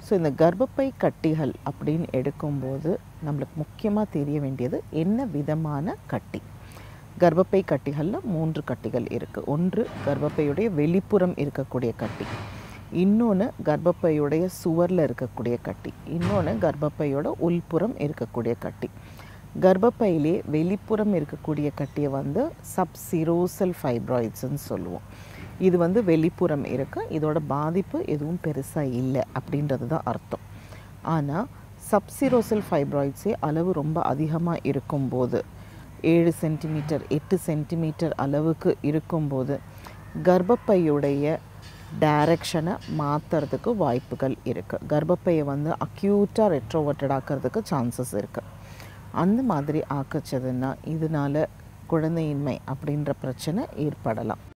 so இந்த கர்ப்பப்பை கட்டிகள் அப்படின்னு எடுக்கும்போது நம்மளுக்கு முக்கியமாக தெரிய வேண்டியது என்ன விதமான கட்டி கர்ப்பப்பை கட்டிகளில் மூன்று கட்டிகள் இருக்குது ஒன்று கர்ப்பப்பையுடைய வெளிப்புறம் இருக்கக்கூடிய கட்டி இன்னொன்று கர்ப்பப்பையுடைய சுவரில் இருக்கக்கூடிய கட்டி இன்னொன்று கர்ப்பப்பையோட உள்புறம் இருக்கக்கூடிய கட்டி கர்ப்பப்பையிலே வெளிப்புறம் இருக்கக்கூடிய கட்டியை வந்து சப்சிரோசல் ஃபைப்ராய்ட்ஸ்ன்னு சொல்லுவோம் இது வந்து வெளிப்புறம் இருக்கு இதோட பாதிப்பு எதுவும் பெருசாக இல்லை அப்படின்றது தான் அர்த்தம் ஆனால் சப்சிரோசல் ஃபைப்ராய்ட்ஸே அளவு ரொம்ப அதிகமாக இருக்கும்போது ஏழு சென்டிமீட்டர் எட்டு சென்டிமீட்டர் அளவுக்கு இருக்கும்போது கர்ப்பப்பையுடைய டைரக்ஷனை மாற்றுறதுக்கு வாய்ப்புகள் இருக்குது கர்ப்பப்பையை வந்து அக்யூட்டாக ரெட்ரோவர்ட்டட் ஆக்கிறதுக்கு சான்சஸ் இருக்குது அந்த மாதிரி ஆக்கச்சதுன்னா இதனால குழந்தையின்மை அப்படின்ற பிரச்சனை ஏற்படலாம்